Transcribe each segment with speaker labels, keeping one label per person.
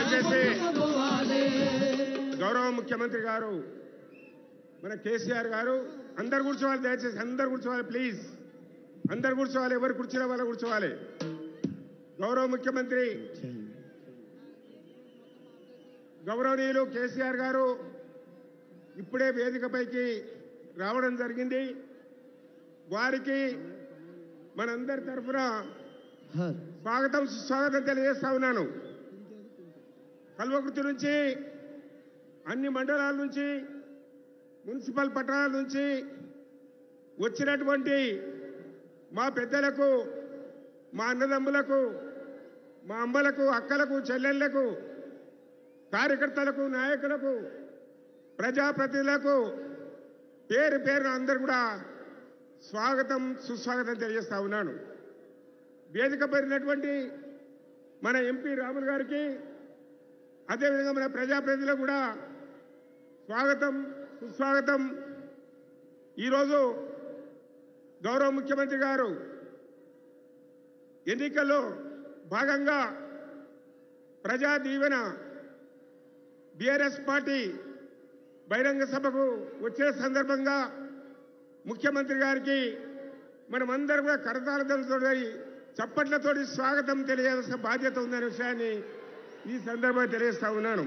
Speaker 1: దయచేసి గౌరవ ముఖ్యమంత్రి గారు మన కేసీఆర్ గారు అందరు కూర్చోవాలి దయచేసి అందరు కూర్చోవాలి ప్లీజ్ అందరు కూర్చోవాలి ఎవరు కూర్చున్న వాళ్ళు కూర్చోవాలి గౌరవ ముఖ్యమంత్రి గౌరవనీయులు కేసీఆర్ గారు ఇప్పుడే వేదికపైకి రావడం జరిగింది వారికి మనందరి తరఫున స్వాగతం సుస్వాగతం తెలియజేస్తా ఉన్నాను కల్వకుర్తి నుంచి అన్ని మండలాల నుంచి మున్సిపల్ పట్టణాల నుంచి వచ్చినటువంటి మా పెద్దలకు మా అన్నదమ్ములకు మా అమ్మలకు అక్కలకు చెల్లెళ్లకు కార్యకర్తలకు నాయకులకు ప్రజాప్రతినిధులకు పేరు పేరున అందరు కూడా స్వాగతం సుస్వాగతం తెలియజేస్తా ఉన్నాను వేదిక పేరినటువంటి మన ఎంపీ రాములు గారికి అదేవిధంగా మన ప్రజాప్రతినిధులకు కూడా స్వాగతం సుస్వాగతం ఈరోజు గౌరవ ముఖ్యమంత్రి గారు ఎన్నికల్లో భాగంగా ప్రజా దీవెన బీఆర్ఎస్ పార్టీ బహిరంగ సభకు వచ్చే సందర్భంగా ముఖ్యమంత్రి గారికి మనమందరం కూడా కరతాళతో చప్పట్లతోటి స్వాగతం తెలియాల్సిన బాధ్యత ఉందనే విషయాన్ని ఈ సందర్భంగా తెలియజేస్తా ఉన్నాను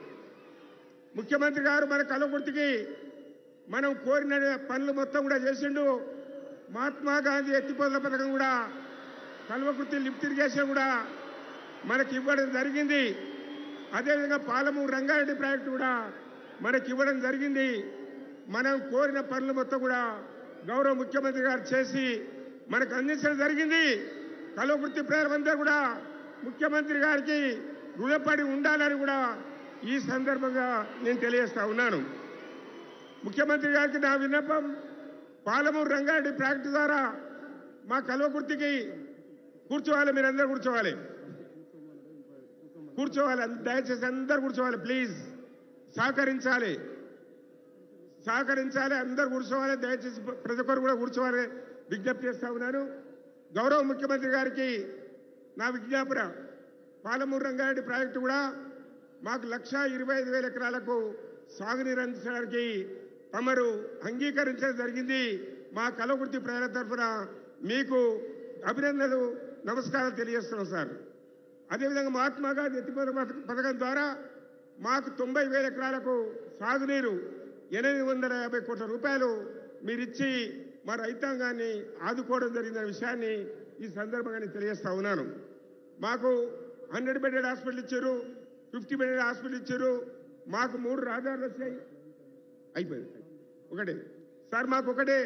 Speaker 1: ముఖ్యమంత్రి గారు మన కలగుర్తికి మనం కోరిన పనులు మొత్తం కూడా చేసిండు మహాత్మా గాంధీ ఎత్తిపోతల పథకం కూడా కల్వకుర్తి లిఫ్ట్ ఇరిగేషన్ కూడా మనకి ఇవ్వడం జరిగింది అదేవిధంగా పాలమూరు రంగారెడ్డి ప్రాజెక్టు కూడా మనకి ఇవ్వడం జరిగింది మనం కోరిన పనులు మొత్తం కూడా గౌరవ ముఖ్యమంత్రి గారు చేసి మనకు అందించడం జరిగింది కల్వకుర్తి ప్రజలందరూ కూడా ముఖ్యమంత్రి గారికి రుణపడి ఉండాలని కూడా ఈ సందర్భంగా నేను తెలియజేస్తా ఉన్నాను ముఖ్యమంత్రి గారికి నా విన్నపం పాలమూరు రంగారెడ్డి ప్రాజెక్టు ద్వారా మా కల్వకుర్తికి కూర్చోవాలి మీరందరూ కూర్చోవాలి కూర్చోవాలి అంద- దయచేసి అందరు కూర్చోవాలి ప్లీజ్ సహకరించాలి సహకరించాలి అందరు కూర్చోవాలి దయచేసి ప్ర- ప్రతి ఒక్కరు కూడా కూర్చోవాలి విజ్ఞప్తి చేస్తా ఉన్నాను గౌరవ ముఖ్యమంత్రి గారికి నా విజ్ఞాపన పాలమూరు రంగారెడ్డి ప్రాజెక్టు కూడా మాకు లక్ష ఇరవై ఐదు వేల ఎకరాలకు సాగునీరు అందించడానికి తమరు అంగీకరించడం జరిగింది మా కలవృత్తి ప్రజల తరఫున మీకు అభినందనలు నమస్కారాలు తెలియజేస్తున్నాం సార్ అదేవిధంగా మహాత్మా గాంధీ ఎత్తిపోతల పథ- పథకం ద్వారా మాకు తొంభై వేల ఎకరాలకు సాగునీరు ఎనిమిది వందల యాభై కోట్ల రూపాయలు మీరిచ్చి మా రైతాంగాన్ని ఆదుకోవడం జరిగిన విషయాన్ని ఈ సందర్భంగా నేను తెలియజేస్తా ఉన్నాను మాకు హండ్రెడ్ బెడెడ్ హాస్పిటల్ ఇచ్చారు ఫిఫ్టీ బెడెడ్ హాస్పిటల్ ఇచ్చారు మాకు మూడు రహదారులు వచ్చాయి అయిపోయింది ఒకటే సార్ మాకు ఒకటే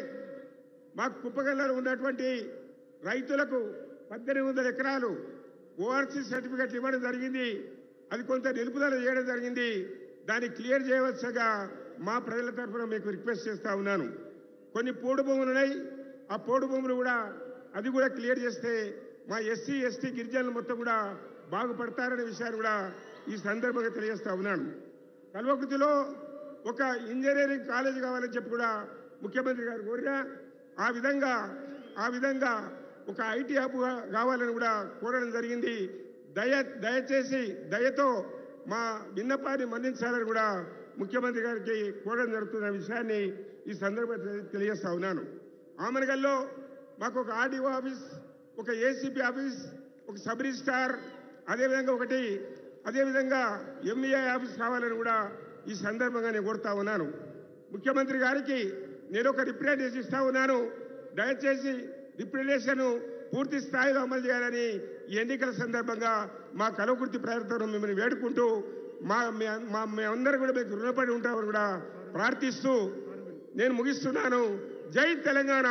Speaker 1: మాకు కుప్పగల్లలో ఉన్నటువంటి రైతులకు పద్దెనిమిది వందల ఎకరాలు ఓఆర్సీ సర్టిఫికెట్లు ఇవ్వడం జరిగింది అది కొంత నిలుపుదల చేయడం జరిగింది దాన్ని క్లియర్ చేయవలసిగా మా ప్రజల తరఫున మీకు రిక్వెస్ట్ చేస్తా ఉన్నాను కొన్ని పోడు భూములు ఉన్నాయి ఆ పోడు భూములు కూడా అది కూడా క్లియర్ చేస్తే మా ఎస్సీ ఎస్టీ గిరిజనులు మొత్తం కూడా బాగుపడతారనే విషయాన్ని కూడా ఈ సందర్భంగా తెలియజేస్తా ఉన్నాను కల్వకుర్తిలో ఒక ఇంజనీరింగ్ కాలేజ్ కావాలని చెప్పి కూడా ముఖ్యమంత్రి గారు కోరినా ఆ విధంగా ఆ విధంగా ఒక ఐటీ హబ్ కావాలని కూడా కోరడం జరిగింది దయ దయచేసి దయతో మా విన్నపాన్ని మన్నించాలని కూడా ముఖ్యమంత్రి గారికి కోరడం జరుగుతున్న విషయాన్ని ఈ సందర్భంగా తెలి- తెలియజేస్తా ఉన్నాను ఆమనగల్లో మాకు ఒక ఆర్డీఓ ఆఫీస్ ఒక ఏసీపీ ఆఫీస్ ఒక సబ్ రిజిస్టార్ అదేవిధంగా ఒకటి అదేవిధంగా ఎంఈఐ ఆఫీస్ కావాలని కూడా ఈ సందర్భంగా నేను కోరుతా ఉన్నాను ముఖ్యమంత్రి గారికి నేను ఒక రిప్రజెంటేషన్ ఇస్తా ఉన్నాను దయచేసి రిప్రజెంటేషన్ పూర్తి స్థాయిలో అమలు చేయాలని ఈ ఎన్నికల సందర్భంగా మా కలవకుర్తి ప్రయత్నం మిమ్మల్ని వేడుకుంటూ మా మీ- మా మేమందరం కూడా మీకు రుణపడి ఉంటామని కూడా ప్రార్థిస్తూ నేను ముగిస్తున్నాను జై తెలంగాణ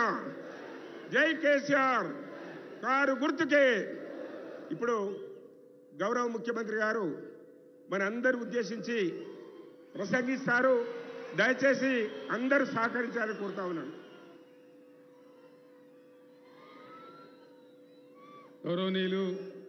Speaker 1: జై కేసీఆర్ కారు గుర్తుకే ఇప్పుడు గౌరవ ముఖ్యమంత్రి గారు మన అందరు ఉద్దేశించి ప్రసంగిస్తారు దయచేసి అందరూ సహకరించాలని కోరుతా ఉన్నాను
Speaker 2: గౌరవనీయులు